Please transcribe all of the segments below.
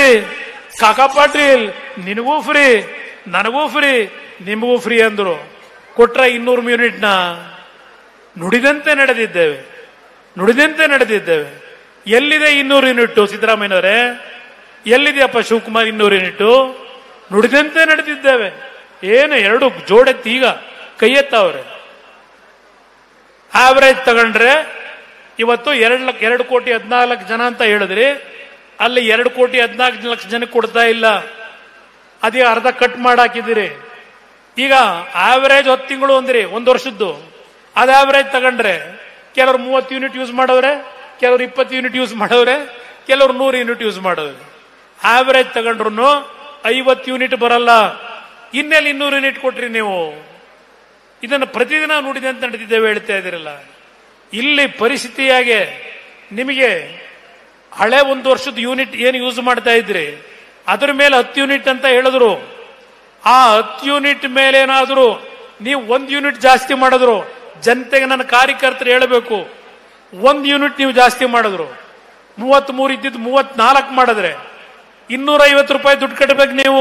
ಕಾಕಾ ಪಾಟೀಲ್ ನಿನಗೂ ಫ್ರೀ ನನಗೂ ಫ್ರೀ ನಿಮಗೂ ಫ್ರೀ ಅಂದ್ರು ಕೊಟ್ರ ಇನ್ನೂರು ಯೂನಿಟ್ನ ನುಡಿದಂತೆ ನಡೆದಿದ್ದೇವೆ ನುಡಿದಂತೆ ನಡೆದಿದ್ದೇವೆ ಎಲ್ಲಿದೆ ಇನ್ನೂರು ಯೂನಿಟ್ ಸಿದ್ದರಾಮಯ್ಯನವರೇ ಎಲ್ಲಿದೆಯಪ್ಪ ಶಿವಕುಮಾರ್ ಇನ್ನೂರು ಯೂನಿಟ್ ನುಡಿದಂತೆ ನಡೆದಿದ್ದೇವೆ ಏನು ಎರಡು ಜೋಡೆತ್ತಿ ಈಗ ಕೈ ಎತ್ತವ್ರೆ ಆವರೇಜ್ ತಗೊಂಡ್ರೆ ಇವತ್ತು ಎರಡು ಲಕ್ಷ ಎರಡು ಕೋಟಿ ಹದಿನಾಲ್ಕು ಜನ ಅಂತ ಹೇಳಿದ್ರಿ ಅಲ್ಲಿ ಎರಡು ಕೋಟಿ ಹದಿನಾಲ್ಕು ಲಕ್ಷ ಜನಕ್ಕೆ ಕೊಡ್ತಾ ಇಲ್ಲ ಅದೇ ಅರ್ಧ ಕಟ್ ಮಾಡಾಕಿದ್ದೀರಿ ಈಗ ಆವರೇಜ್ ಹತ್ತು ತಿಂಗಳು ಅಂದ್ರಿ ಒಂದು ವರ್ಷದ್ದು ಅದು ಆವರೇಜ್ ತಗೊಂಡ್ರೆ ಕೆಲವರು ಮೂವತ್ತು ಯೂನಿಟ್ ಯೂಸ್ ಮಾಡವ್ರೆ ಕೆಲವರು ಇಪ್ಪತ್ತು ಯೂನಿಟ್ ಯೂಸ್ ಮಾಡವ್ರೆ ಕೆಲವರು ನೂರು ಯೂನಿಟ್ ಯೂಸ್ ಮಾಡವ್ರೆ ಆವರೇಜ್ ತಗೊಂಡ್ರು ಐವತ್ತು ಯೂನಿಟ್ ಬರಲ್ಲ ಇನ್ನೆಲ್ಲಿ ಇನ್ನೂರು ಯೂನಿಟ್ ಕೊಟ್ರಿ ನೀವು ಇದನ್ನು ಪ್ರತಿದಿನ ನುಡಿದಂತೆ ನಡೆದಿದ್ದೇವೆ ಹೇಳ್ತಾ ಇದ್ದೀರಲ್ಲ ಇಲ್ಲಿ ಪರಿಸ್ಥಿತಿಯಾಗೆ ನಿಮಗೆ ಹಳೆ ಒಂದು ವರ್ಷದ ಯೂನಿಟ್ ಏನು ಯೂಸ್ ಮಾಡ್ತಾ ಇದ್ರಿ ಅದ್ರ ಮೇಲೆ ಹತ್ತು ಯೂನಿಟ್ ಅಂತ ಹೇಳಿದ್ರು ಆ ಹತ್ತು ಯೂನಿಟ್ ಮೇಲೆ ಏನಾದ್ರು ನೀವು ಒಂದು ಯೂನಿಟ್ ಜಾಸ್ತಿ ಮಾಡಿದ್ರು ಜನತೆಗೆ ನನ್ನ ಕಾರ್ಯಕರ್ತರು ಹೇಳಬೇಕು ಒಂದು ಯೂನಿಟ್ ನೀವು ಜಾಸ್ತಿ ಮಾಡಿದ್ರು ಮೂವತ್ತ್ ಮೂರು ಇದ್ದಿದ್ದು ಮೂವತ್ನಾಲ್ಕು ಮಾಡಿದ್ರೆ ಇನ್ನೂರ ಐವತ್ತು ರೂಪಾಯಿ ದುಡ್ಡು ಕಟ್ಟಬೇಕು ನೀವು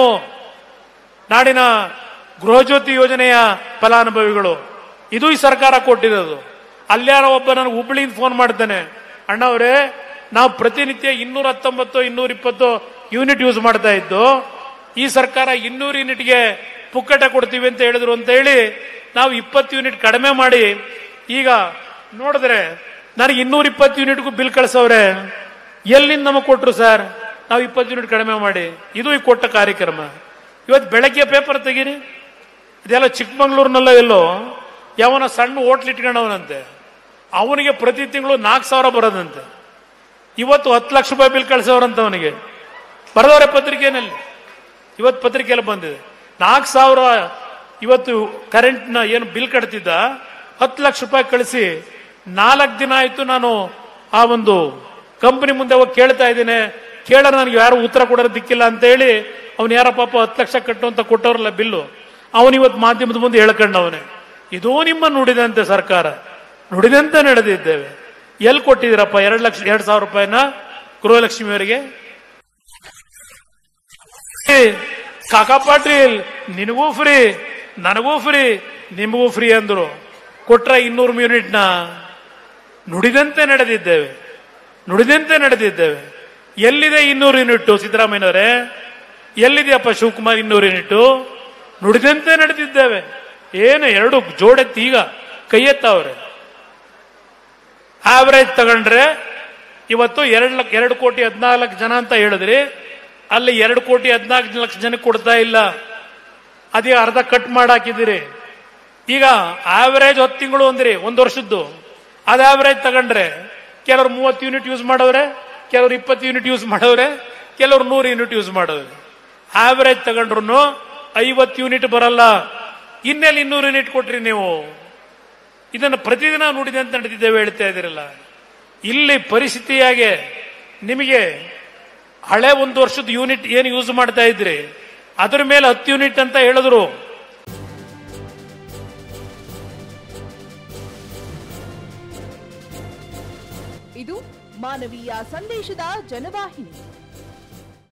ನಾಡಿನ ಗೃಹಜ್ಯೋತಿ ಯೋಜನೆಯ ಫಲಾನುಭವಿಗಳು ಇದು ಈ ಸರ್ಕಾರ ಕೊಟ್ಟಿರೋದು ಅಲ್ಯಾರೋ ಒಬ್ಬ ನನಗೆ ಹುಬ್ಳಿಯಿಂದ ಫೋನ್ ಮಾಡ್ತಾನೆ ಅಣ್ಣವರೇ ನಾವು ಪ್ರತಿನಿತ್ಯ ಇನ್ನೂರ ಹತ್ತೊಂಬತ್ತು ಇನ್ನೂರ ಇಪ್ಪತ್ತು ಯೂನಿಟ್ ಯೂಸ್ ಮಾಡ್ತಾ ಇದ್ದು ಈ ಸರ್ಕಾರ ಇನ್ನೂರು ಯೂನಿಟ್ಗೆ ಪುಕ್ಕಟ ಕೊಡ್ತೀವಿ ಅಂತ ಹೇಳಿದ್ರು ಅಂತ ಹೇಳಿ ನಾವು ಇಪ್ಪತ್ತು ಯೂನಿಟ್ ಕಡಿಮೆ ಮಾಡಿ ಈಗ ನೋಡಿದ್ರೆ ನನಗೆ ಇನ್ನೂರ ಇಪ್ಪತ್ತು ಯೂನಿಟ್ಗೂ ಬಿಲ್ ಕಳಿಸವ್ರೆ ಎಲ್ಲಿಂದ ನಮಗೆ ಕೊಟ್ರು ಸರ್ ನಾವು ಇಪ್ಪತ್ತು ಯೂನಿಟ್ ಕಡಿಮೆ ಮಾಡಿ ಇದು ಈ ಕೊಟ್ಟ ಕಾರ್ಯಕ್ರಮ ಇವತ್ತು ಬೆಳಗ್ಗೆ ಪೇಪರ್ ತೆಗೀರಿ ಇದೆಲ್ಲ ಚಿಕ್ಕಮಂಗ್ಳೂರ್ನಲ್ಲ ಎಲ್ಲೋ ಯಾವನ ಸಣ್ಣ ಹೋಟ್ಲ್ ಇಟ್ಕೊಂಡವನಂತೆ ಅವನಿಗೆ ಪ್ರತಿ ತಿಂಗಳು ನಾಲ್ಕು ಸಾವಿರ ಬರೋದಂತೆ ಇವತ್ತು ಹತ್ತು ಲಕ್ಷ ರೂಪಾಯಿ ಬಿಲ್ ಕಳಿಸೋರಂತ ಅವನಿಗೆ ಬರೆದವರೆ ಪತ್ರಿಕೆನಲ್ಲಿ ಇವತ್ತು ಪತ್ರಿಕೆಯಲ್ಲಿ ಬಂದಿದೆ ನಾಲ್ಕು ಸಾವಿರ ಇವತ್ತು ಕರೆಂಟ್ನ ಏನು ಬಿಲ್ ಕಟ್ತಿದ್ದ ಹತ್ತು ಲಕ್ಷ ರೂಪಾಯಿ ಕಳಿಸಿ ನಾಲ್ಕು ದಿನ ಆಯ್ತು ನಾನು ಆ ಒಂದು ಕಂಪನಿ ಮುಂದೆ ಹೋಗಿ ಕೇಳ್ತಾ ಇದ್ದೇನೆ ಕೇಳ ನನಗೆ ಯಾರು ಉತ್ತರ ಕೊಡೋರು ದಿಕ್ಕಿಲ್ಲ ಅಂತ ಹೇಳಿ ಅವ್ನು ಯಾರ ಪಾಪ ಹತ್ತು ಲಕ್ಷ ಕಟ್ಟು ಅಂತ ಕೊಟ್ಟವ್ರಲ್ಲ ಬಿಲ್ಲು ಅವನು ಇವತ್ತು ಮಾಧ್ಯಮದ ಮುಂದೆ ಹೇಳ್ಕೊಂಡವನೇ ಇದೂ ನಿಮ್ಮ ನುಡಿದಂತೆ ಸರ್ಕಾರ ನುಡಿದಂತೆ ನಡೆದಿದ್ದೇವೆ ಎಲ್ಲಿ ಕೊಟ್ಟಿದ್ದೀರಪ್ಪ ಎರಡು ಲಕ್ಷ ಎರಡು ಸಾವಿರ ರೂಪಾಯಿನ ಗೃಹಲಕ್ಷ್ಮಿಯವರಿಗೆ ಏ, ಕಾಕಾ ಪಾಟೀಲ್ ನಿನಗೂ ಫ್ರೀ ನನಗೂ ಫ್ರೀ ನಿಮಗೂ ಫ್ರೀ ಅಂದ್ರು ಕೊಟ್ರ ಇನ್ನೂರು ಯೂನಿಟ್ನ ನುಡಿದಂತೆ ನಡೆದಿದ್ದೇವೆ ನುಡಿದಂತೆ ನಡೆದಿದ್ದೇವೆ ಎಲ್ಲಿದೆ ಇನ್ನೂರು ಯೂನಿಟ್ ಸಿದ್ದರಾಮಯ್ಯನವರೇ ಎಲ್ಲಿದೆಯಪ್ಪ ಶಿವಕುಮಾರ್ ಇನ್ನೂರು ಯೂನಿಟ್ ನುಡಿದಂತೆ ನಡೆದಿದ್ದೇವೆ ಏನು ಎರಡು ಜೋಡೆತ್ತಿ ಈಗ ಕೈ ಎತ್ತವ್ರೆ ಆವರೇಜ್ ತಗೊಂಡ್ರೆ ಇವತ್ತು ಎರಡು ಲಕ್ಷ ಎರಡು ಕೋಟಿ ಹದಿನಾಲ್ಕು ಜನ ಅಂತ ಹೇಳಿದ್ರಿ ಅಲ್ಲಿ ಎರಡು ಕೋಟಿ ಹದಿನಾಲ್ಕು ಲಕ್ಷ ಜನಕ್ಕೆ ಕೊಡ್ತಾ ಇಲ್ಲ ಅದೇ ಅರ್ಧ ಕಟ್ ಮಾಡಾಕಿದ್ದೀರಿ ಈಗ ಆವರೇಜ್ ಹತ್ತು ತಿಂಗಳು ಅಂದ್ರಿ ಒಂದು ವರ್ಷದ್ದು ಅದು ಆವರೇಜ್ ತಗೊಂಡ್ರೆ ಕೆಲವರು ಮೂವತ್ತು ಯೂನಿಟ್ ಯೂಸ್ ಮಾಡವ್ರೆ ಕೆಲವರು ಇಪ್ಪತ್ತು ಯೂನಿಟ್ ಯೂಸ್ ಮಾಡವ್ರೆ ಕೆಲವರು ನೂರು ಯೂನಿಟ್ ಯೂಸ್ ಮಾಡವ್ರೆ ಆವರೇಜ್ ತಗೊಂಡ್ರು ಐವತ್ತು ಯೂನಿಟ್ ಬರಲ್ಲ ಇನ್ನೆಲ್ಲಿ ಇನ್ನೂರು ಯೂನಿಟ್ ಕೊಟ್ರಿ ನೀವು ಇದನ್ನು ಪ್ರತಿದಿನ ನುಡಿದಂತೆ ನಡೆದಿದ್ದೇವೆ ಹೇಳ್ತಾ ಇದ್ದೀರಲ್ಲ ಇಲ್ಲಿ ಪರಿಸ್ಥಿತಿಯಾಗೆ ನಿಮಗೆ ಹಳೆ ಒಂದು ವರ್ಷದ ಯೂನಿಟ್ ಏನು ಯೂಸ್ ಮಾಡ್ತಾ ಇದ್ರಿ ಅದ್ರ ಮೇಲೆ ಹತ್ತು ಯೂನಿಟ್ ಅಂತ ಹೇಳಿದ್ರು ಇದು ಮಾನವೀಯ ಸಂದೇಶದ ಜನವಾಹಿನಿ